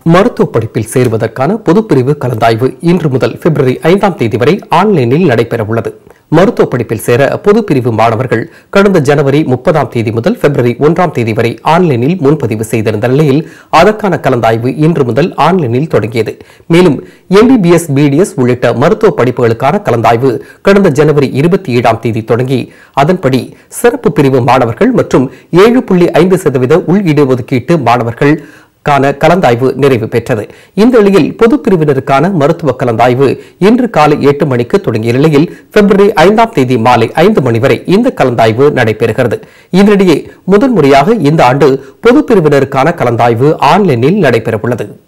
மருத்துவ படிப்பில் சேருவதற்கான பொதுப்பிரிவு கலந்தாய்வு இன்று முதல் பிப்ரவரி ஐந்தாம் தேதி வரை ஆன்லைனில் நடைபெறவுள்ளது மருத்துவ படிப்பில் சேர பொதுப்பிரிவு மாணவர்கள் கடந்த ஜனவரி முப்பதாம் தேதி முதல் பிப்ரவரி ஒன்றாம் தேதி வரை ஆன்லைனில் முன்பதிவு செய்திருந்த நிலையில் அதற்கான கலந்தாய்வு இன்று முதல் ஆன்லைனில் தொடங்கியது மேலும் எம்பிபிஎஸ் பிடிஎஸ் உள்ளிட்ட மருத்துவ படிப்புகளுக்கான கலந்தாய்வு கடந்த ஜனவரி இருபத்தி ஏழாம் தேதி தொடங்கி அதன்படி சிறப்பு பிரிவு மாணவர்கள் மற்றும் ஏழு புள்ளி ஐந்து சதவீத உள் இடஒதுக்கீட்டு மாணவர்கள் கான கலந்தாய்வு நிறைவு பெற்றது இந்த நிலையில் பொது பிரிவினருக்கான மருத்துவ கலந்தாய்வு இன்று காலை எட்டு மணிக்கு தொடங்கிய நிலையில் பிப்ரவரி ஐந்தாம் தேதி மாலை ஐந்து மணி வரை இந்த கலந்தாய்வு நடைபெறுகிறது இதனிடையே முதன்முறையாக இந்த ஆண்டு பொது பிரிவினருக்கான கலந்தாய்வு ஆன்லைனில் நடைபெறவுள்ளது